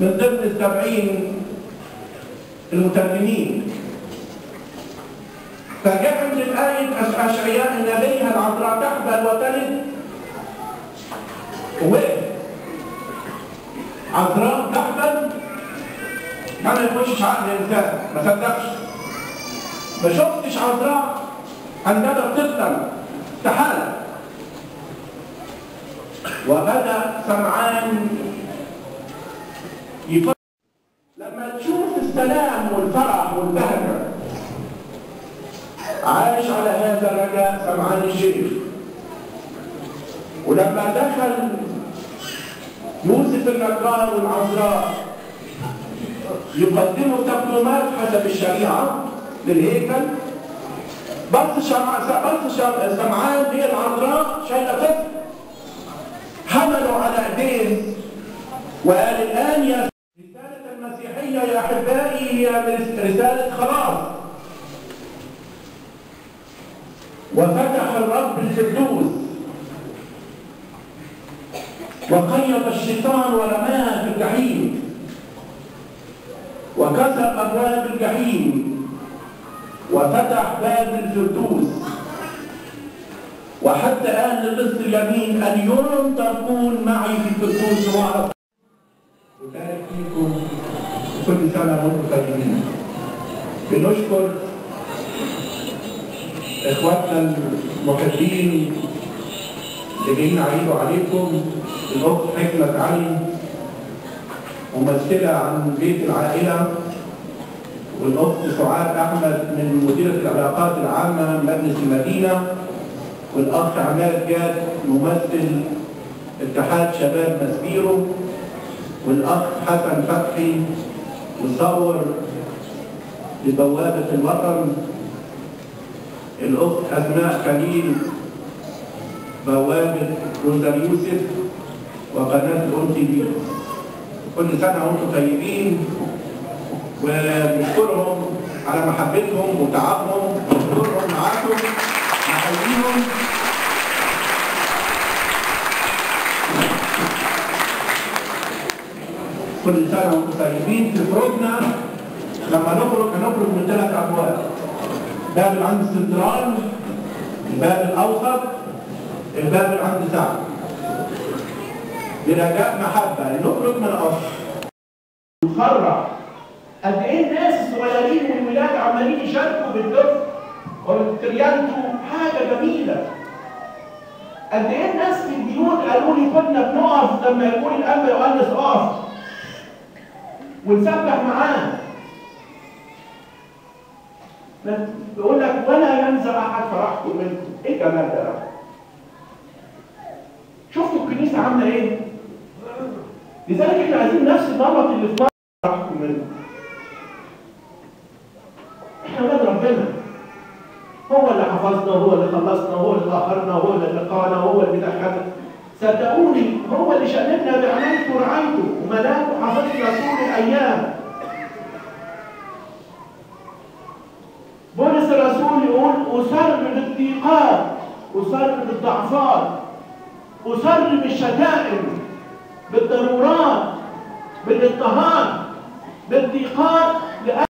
من ضمن السبعين المترجمين فجاء من الآية أشعياء النبي العذراء تحبل وتلد ووقف عذراء تحبل ما يخشش عقل الإنسان ما صدقش ما شفتش عذراء عندما بتفطر استحالة وبدأ سمعان يفكر لما تشوف السلام والفرح والبهجة عايش على هذا الرجاء سمعان الشيخ ولما دخل يوسف النجار والعذراء يقدموا تقدمات حسب الشريعة للهيكل بص شمع بص شمع سمعان هي العذراء شايله طفل حملوا على ايديه وقال الان يا رساله المسيحيه يا احبائي هي رساله خلاص وفتح الرب الفردوس وقيض الشيطان ورماه في الجحيم وكسر ابواب الجحيم وفتح باب الفردوس وحتى آن لقسط اليمين اليوم تكون معي في الفردوس وأعرف وبارك فيكم كل سنة وانتم طيبين بنشكر إخواتنا المحبين اللي جايين عيدوا عليكم الأخت حكمة علي ممثلة عن بيت العائلة والاخت سعاد احمد من مديره العلاقات العامه من مجلس المدينه والاخ عماد جاد ممثل اتحاد شباب مسبيرو والاخ حسن فتحي مصور لبوابه الوطن الاخت اسماء خليل بوابه روزا يوسف وقناه الاون تي في كل سنه وانتم طيبين ونشكرهم على محبتهم وتعبهم ونشكرهم معاكم نحييهم كل سنة وانتم طيبين في خروجنا لما نخرج هنخرج من ثلاث أبواب باب اللي عند السنترال الباب الأوسط الباب اللي عند سعد برجاء محبة نخرج من القصر نخرج قد ايه الناس الصغيرين والولاد عمالين يشاركوا بالدف والتريانتو حاجه جميله قد ايه الناس في البيوت قالوا لي كنا بنقف لما يقول الاب يؤنس اقف ونسبح معاه بيقول لك ولا ينزع احد فرحكم منكم ايه الجمال ده شفتوا الكنيسه عامله ايه لذلك احنا عايزين نفس النمط اللي في فرحكم منكم احنا ولاد ربنا هو اللي حفظنا وهو اللي خلصنا وهو اللي طهرنا وهو اللي لقانا وهو اللي دخلنا صدقوني هو اللي شأننا بعنايته ورعايته وملاكه حفظنا طول الايام بولس الرسول يقول أصر بالضيقات أصر بالضعفات أصر بالشتائم بالضرورات بالاضطهاد بالضيقات